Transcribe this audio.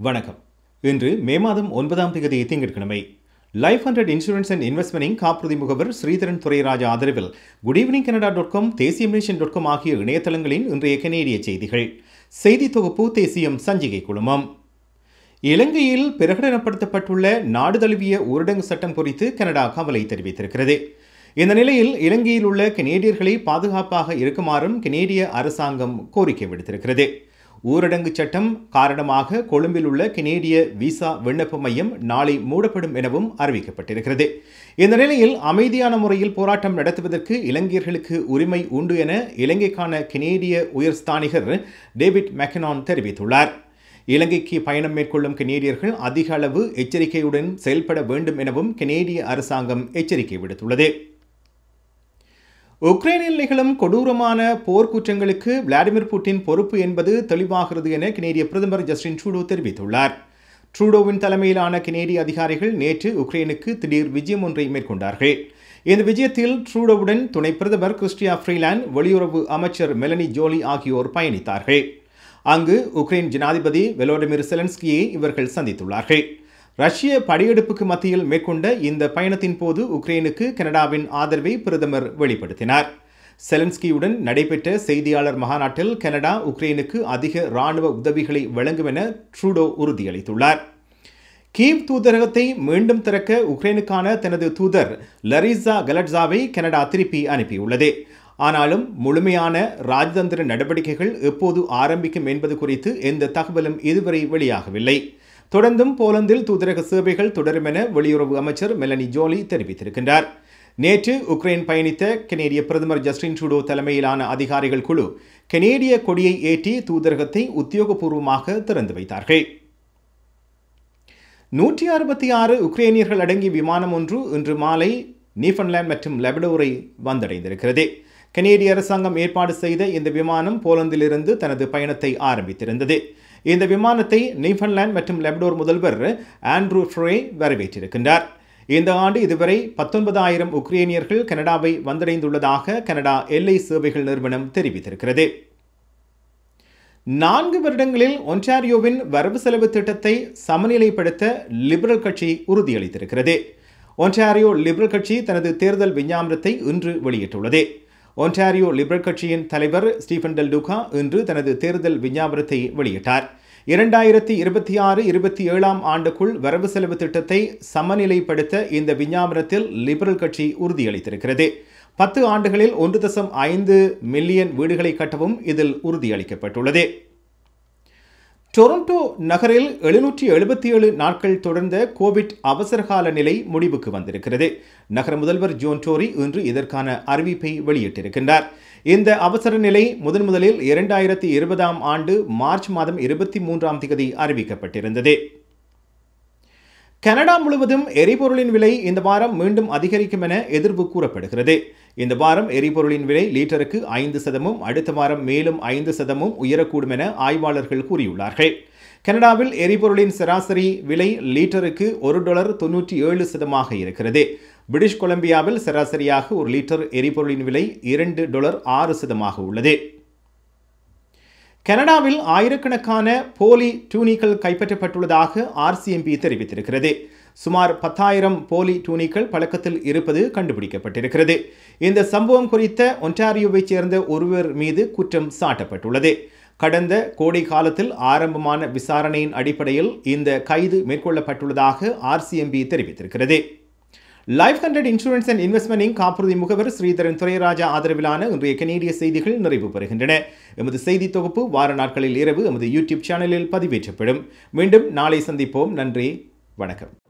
வணக்கம் இன்று மே மாதம் ஒன்பதாம் தேதி திங்கட்கிழமை லைஃப் ஹண்ட்ரட் இன்சூரன்ஸ் அண்ட் இன்வெஸ்ட்மெண்டிங் காப்புறுதி முகவர் ஸ்ரீதரன் துரைராஜா ஆதரவில் good evening Canada dot com தேசிய மிஷன் டாட் காம் ஆகிய இணையதளங்களின் இன்றைய கனேடிய செய்திகள் செய்தி தொகுப்பு தேசியம் சஞ்சிகை குழுமம் இலங்கையில் பிரகடனப்படுத்தப்பட்டுள்ள நாடு தழுவிய ஊரடங்கு சட்டம் குறித்து கனடா கவலை தெரிவித்திருக்கிறது இந்த நிலையில் இலங்கையில் உள்ள கனேடியர்களை பாதுகாப்பாக இருக்குமாறும் கனேடிய அரசாங்கம் கோரிக்கை விடுத்திருக்கிறது ஊரடங்கு சட்டம் காரணமாக கொழும்பில் உள்ள கனேடிய விசா விண்ணப்ப மையம் நாளை மூடப்படும் எனவும் அறிவிக்கப்பட்டிருக்கிறது இந்த நிலையில் அமைதியான முறையில் போராட்டம் நடத்துவதற்கு இலங்கையர்களுக்கு உரிமை உண்டு என இலங்கைக்கான கனேடிய உயர்ஸ்தானிகர் டேவிட் மெக்கனான் தெரிவித்துள்ளார் இலங்கைக்கு பயணம் மேற்கொள்ளும் கனேடியர்கள் அதிக அளவு எச்சரிக்கையுடன் செயல்பட வேண்டும் எனவும் கனேடிய அரசாங்கம் எச்சரிக்கை விடுத்துள்ளது உக்ரைனில் நிகழும் கொடூரமான போர்க்குற்றங்களுக்கு விளாடிமிர் புட்டின் பொறுப்பு என்பது தெளிவாகிறது என கனேடிய பிரதமர் ஜஸ்டின் ட்ரூடோ தெரிவித்துள்ளார் ட்ரூடோவின் தலைமையிலான கனேடிய அதிகாரிகள் நேற்று உக்ரைனுக்கு திடீர் விஜயம் ஒன்றை மேற்கொண்டார்கள் இந்த விஜயத்தில் ட்ரூடோவுடன் துணை பிரதமர் கிறிஸ்டியா ஃப்ரீலாண்ட் வெளியுறவு அமைச்சர் மெலனி ஜோலி ஆகியோர் பயணித்தார்கள் அங்கு உக்ரைன் ஜனாதிபதி வெலோடிமிர் செலன்ஸ்கியை இவர்கள் சந்தித்துள்ளார்கள் ரஷ்ய படையெடுப்புக்கு மத்தியில் மேற்கொண்ட இந்த பயணத்தின் போது உக்ரைனுக்கு கனடாவின் ஆதரவை பிரதமர் வெளிப்படுத்தினார் செலன்ஸ்கியுடன் நடைபெற்ற செய்தியாளர் மகாநாட்டில் கனடா உக்ரைனுக்கு அதிக ராணுவ உதவிகளை வழங்கும் என ட்ரூடோ உறுதியளித்துள்ளார் கீவ் தூதரகத்தை மீண்டும் திறக்க உக்ரைனுக்கான தனது தூதர் லரிசா கலட்ஸாவை கனடா திருப்பி அனுப்பியுள்ளது ஆனாலும் முழுமையான ராஜதந்திர நடவடிக்கைகள் எப்போது ஆரம்பிக்கும் என்பது குறித்து எந்த தகவலும் இதுவரை வெளியாகவில்லை தொடர்ந்தும் போலந்தில் தூதரக சேவைகள் தொடரும் என வெளியுறவு அமைச்சர் மெலனி ஜோலி தெரிவித்திருக்கின்றார் நேற்று உக்ரைன் பயணித்த கனேடிய பிரதமர் ஜஸ்டின் ட்ரூடோ தலைமையிலான அதிகாரிகள் குழு கனேடிய கொடியை ஏற்றி தூதரகத்தை உத்தியோகபூர்வமாக திறந்து வைத்தார்கள் நூற்றி அறுபத்தி ஆறு உக்ரைனியர்கள் அடங்கிய விமானம் ஒன்று இன்று மாலை நீஃபன்லேண்ட் மற்றும் லெபடோரை வந்தடைந்திருக்கிறது கனேடிய அரசாங்கம் ஏற்பாடு செய்த இந்த விமானம் போலந்திலிருந்து தனது பயணத்தை ஆரம்பித்திருந்தது இந்த விமானத்தை நீஃபன்லேண்ட் மற்றும் லெபடோர் முதல்வர் ஆண்ட்ரூ ஃப்ரே வரவேற்றிருக்கின்றார் இந்த ஆண்டு இதுவரை பத்தொன்பதாயிரம் உக்ரைனியர்கள் கனடாவை வந்தடைந்துள்ளதாக கனடா எல்லை சேவைகள் நிறுவனம் தெரிவித்திருக்கிறது நான்கு வருடங்களில் ஒன்டாரியோவின் வரவு செலவு திட்டத்தை சமநிலைப்படுத்த லிபரல் கட்சி உறுதியளித்திருக்கிறது ஒன்டாரியோ லிபரல் கட்சி தனது தேர்தல் விஞ்ஞாபனத்தை இன்று வெளியிட்டுள்ளது ஒன்டாரியோ லிபரல் கட்சியின் தலைவர் ஸ்டீஃபன் டெல் டூகா இன்று தனது தேர்தல் விஞ்ஞாபனத்தை வெளியிட்டார் இரண்டாயிரத்தி இருபத்தி ஆறு இருபத்தி ஏழாம் ஆண்டுக்குள் வரவு செலவு திட்டத்தை சமநிலைப்படுத்த இந்த விஞ்ஞாபனத்தில் லிபரல் கட்சி உறுதியளித்திருக்கிறது பத்து ஆண்டுகளில் ஒன்று தசம் ஐந்து மில்லியன் வீடுகளை கட்டவும் இதில் உறுதியளிக்கப்பட்டுள்ளது டொரண்டோ நகரில் எழுநூற்றி எழுபத்தி ஏழு நாட்கள் தொடர்ந்த கோவிட் அவசரகால நிலை முடிவுக்கு வந்திருக்கிறது நகர முதல்வர் ஜோன் டோரி இன்று இதற்கான அறிவிப்பை வெளியிட்டிருக்கின்றார் இந்த அவசர நிலை முதன் முதலில் இரண்டாயிரத்தி இருபதாம் ஆண்டு மார்ச் மாதம் இருபத்தி மூன்றாம் தேதி அறிவிக்கப்பட்டிருந்தது கனடா முழுவதும் எரிபொருளின் விலை இந்த வாரம் மீண்டும் அதிகரிக்கும் என எதிர்ப்பு கூறப்படுகிறது இந்த வாரம் எரிபொருளின் விலை லீட்டருக்கு ஐந்து சதமும் அடுத்த வாரம் மேலும் ஐந்து சதமும் உயரக்கூடும் என ஆய்வாளர்கள் கூறியுள்ளார்கள் கனடாவில் எரிபொருளின் சராசரி விலை லீட்டருக்கு ஒரு டாலர் தொன்னூற்றி ஏழு சதமாக இருக்கிறது பிரிட்டிஷ் கொலம்பியாவில் சராசரியாக ஒரு லிட்டர் எரிபொருளின் விலை இரண்டு டாலர் ஆறு சதமாக உள்ளது கனடாவில் ஆயிரக்கணக்கான போலி டூனிகள் கைப்பற்றப்பட்டுள்ளதாக ஆர்சிஎம்பி தெரிவித்திருக்கிறது சுமார் பத்தாயிரம் போலி டூனிகள் பழக்கத்தில் இருப்பது கண்டுபிடிக்கப்பட்டிருக்கிறது இந்த சம்பவம் குறித்த ஒன்டாரியோவைச் சேர்ந்த ஒருவர் மீது குற்றம் சாட்டப்பட்டுள்ளது கடந்த கோடை காலத்தில் ஆரம்பமான விசாரணையின் அடிப்படையில் இந்த கைது மேற்கொள்ளப்பட்டுள்ளதாக ஆர்சிஎம்பி தெரிவித்திருக்கிறது லைஃப் ஹண்ட்ரட் இன்சூரன்ஸ் அண்ட் இன்வெஸ்ட்மெண்டிங் காப்புறுதி முகவர் ஸ்ரீதரன் துரைராஜா ஆதரவிலான இன்றைய கனேடிய செய்திகள் நிறைவு பெறுகின்றன எமது செய்தி தொகுப்பு வார நாட்களில் இரவு எமது யூடியூப் சேனலில் பதிவேற்றப்படும் மீண்டும் நாளை சந்திப்போம் நன்றி வணக்கம்